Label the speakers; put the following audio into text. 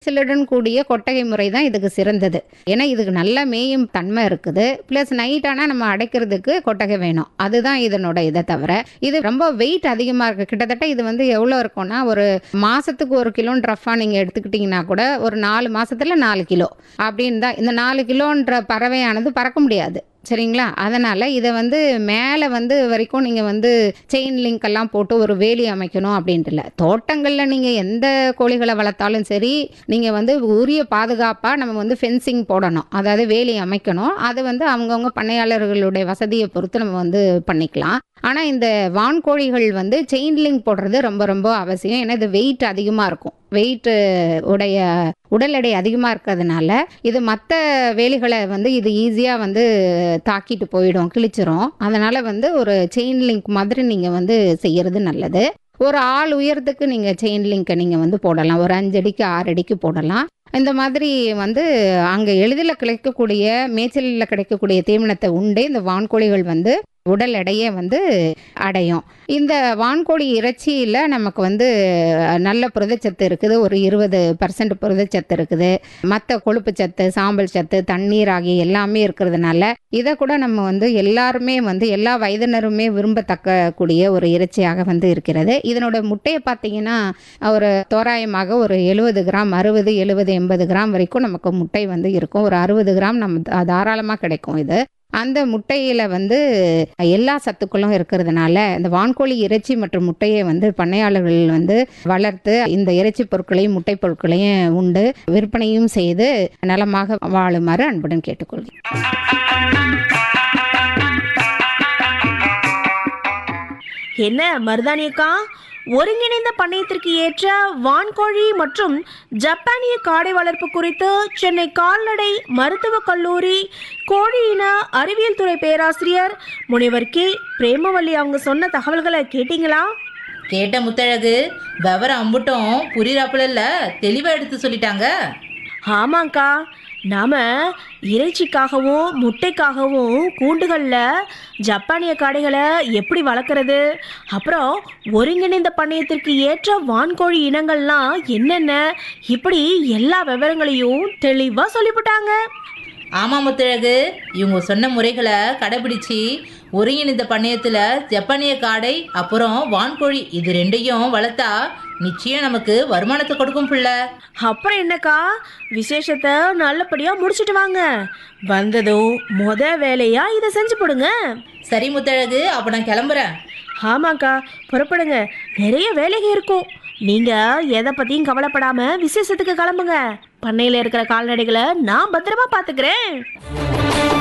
Speaker 1: மேய்ச்சலுடன் கூடிய கொட்டகை முறை தான் இதுக்கு சிறந்தது ஏன்னா இதுக்கு நல்ல மேயும் தன்மை இருக்குது ப்ளஸ் நைட் ஆனால் நம்ம அடைக்கிறதுக்கு கொட்டகை வேணும் அதுதான் இதனோட இதை தவிர இது ரொம்ப வெயிட் அதிகமாக இருக்குது கிட்டத்தட்ட இது வந்து எவ்வளோ இருக்கும்னா ஒரு மாதத்துக்கு ஒரு கிலோன்னு ரஃபாக நீங்கள் எடுத்துக்கிட்டிங்கன்னா கூட ஒரு நாலு மாசத்துல நாலு கிலோ அப்படின்னு தான் இந்த நாலு கிலோன்ற பறவையானது பறக்க முடியாது சரிங்களா அதனால் இதை வந்து மேலே வந்து வரைக்கும் நீங்கள் வந்து செயின் லிங்க் எல்லாம் போட்டு ஒரு வேலி அமைக்கணும் அப்படின்ட்டு இல்லை தோட்டங்களில் நீங்கள் எந்த கோழிகளை வளர்த்தாலும் சரி நீங்கள் வந்து உரிய பாதுகாப்பாக நம்ம வந்து ஃபென்சிங் போடணும் அதாவது வேலி அமைக்கணும் அது வந்து அவங்கவுங்க பண்ணையாளர்களுடைய வசதியை பொறுத்து நம்ம வந்து பண்ணிக்கலாம் ஆனால் இந்த வான்கோழிகள் வந்து செயின் லிங்க் போடுறது ரொம்ப ரொம்ப அவசியம் ஏன்னா இது வெயிட் அதிகமாக இருக்கும் வெயிட் உடைய உடல் எடை அதிகமாக இருக்கிறதுனால இது மற்ற வேலிகளை வந்து இது ஈஸியாக வந்து தாக்கிட்டு போயிடும் கிழிச்சிரும் அதனால் வந்து ஒரு செயின் லிங்க் மாதிரி நீங்கள் வந்து செய்கிறது நல்லது ஒரு ஆள் உயரத்துக்கு நீங்கள் செயின் லிங்கை நீங்கள் வந்து போடலாம் ஒரு அஞ்சு அடிக்கு ஆறு அடிக்கு போடலாம் இந்த மாதிரி வந்து அங்கே எளிதில் கிடைக்கக்கூடிய மேய்ச்சலில் கிடைக்கக்கூடிய தீவனத்தை உண்டு இந்த வான்கோழிகள் வந்து உடல் எடையை வந்து அடையும் இந்த வான்கோழி இறைச்சியில் நமக்கு வந்து நல்ல புரதச்சத்து இருக்குது ஒரு இருபது பர்சன்ட் புரதச்சத்து இருக்குது மற்ற கொழுப்பு சத்து சாம்பல் சத்து தண்ணீர் ஆகிய எல்லாமே இருக்கிறதுனால இதை கூட நம்ம வந்து எல்லாருமே வந்து எல்லா வயதினருமே விரும்பத்தக்க கூடிய ஒரு இறைச்சியாக வந்து இருக்கிறது இதனோட முட்டையை பார்த்தீங்கன்னா ஒரு தோராயமாக ஒரு எழுபது கிராம் அறுபது எழுபது எண்பது கிராம் வரைக்கும் நமக்கு முட்டை வந்து இருக்கும் ஒரு அறுபது கிராம் நம்ம தாராளமாக கிடைக்கும் இது அந்த முட்டையில் வந்து எல்லா சத்துக்களும் இருக்கிறதுனால இந்த வான்கோழி இறைச்சி மற்றும் முட்டையை வந்து பண்ணையாளர்கள் வந்து வளர்த்து இந்த இறைச்சி பொருட்களையும் முட்டை பொருட்களையும் உண்டு விற்பனையும் செய்து நலமாக வாழுமாறு அன்புடன் கேட்டுக்கொள்கிறேன்
Speaker 2: என்ன மருதானியக்கா ஒருங்கிணைந்த பண்ணையத்திற்கு ஏற்ற வான்கோழி மற்றும் ஜப்பானிய காடை வளர்ப்பு குறித்து சென்னை கால்நடை மருத்துவக் கல்லூரி கோழி இன அறிவியல் துறை பேராசிரியர் முனைவர் கே பிரேமவல்லி அவங்க சொன்ன தகவல்களை கேட்டீங்களா
Speaker 3: கேட்ட முத்தழகு விவரம் அம்புட்டும் புரியுறாப்புல இல்ல தெளிவா எடுத்து சொல்லிட்டாங்க
Speaker 2: ஆமாங்க்கா நாம இறைச்சிக்காகவும் முட்டைக்காகவும் கூண்டுகளில் ஜப்பானிய காடைகளை எப்படி வளர்க்குறது அப்புறம் ஒருங்கிணைந்த பண்ணையத்திற்கு ஏற்ற வான்கோழி இனங்கள்லாம் என்னென்ன இப்படி எல்லா விவரங்களையும் தெளிவாக சொல்லிவிட்டாங்க
Speaker 3: ஆமா முத்தழகு இவங்க சொன்ன முறைகளை கடைபிடிச்சு ஒருங்கிணைந்த பண்ணையத்துல ஜப்பானிய காடை அப்புறம் வான்கோழி இது ரெண்டையும் வளர்த்தா நிச்சயம் நமக்கு வருமானத்தை கொடுக்கும் புள்ள
Speaker 2: அப்புறம் என்னக்கா விசேஷத்தை நல்லபடியாக முடிச்சிட்டு வாங்க வந்ததும் முத வேலையா இதை செஞ்சு போடுங்க
Speaker 3: சரி முத்தழகு அப்ப நான் கிளம்புறேன்
Speaker 2: ஆமாக்கா புறப்படுங்க நிறைய வேலைகள் இருக்கும் நீங்க எதை பத்தியும் கவலைப்படாம விசேஷத்துக்கு கிளம்புங்க பண்ணையில இருக்கிற கால்நடைகளை நான் பத்திரமா பாத்துக்கிறேன்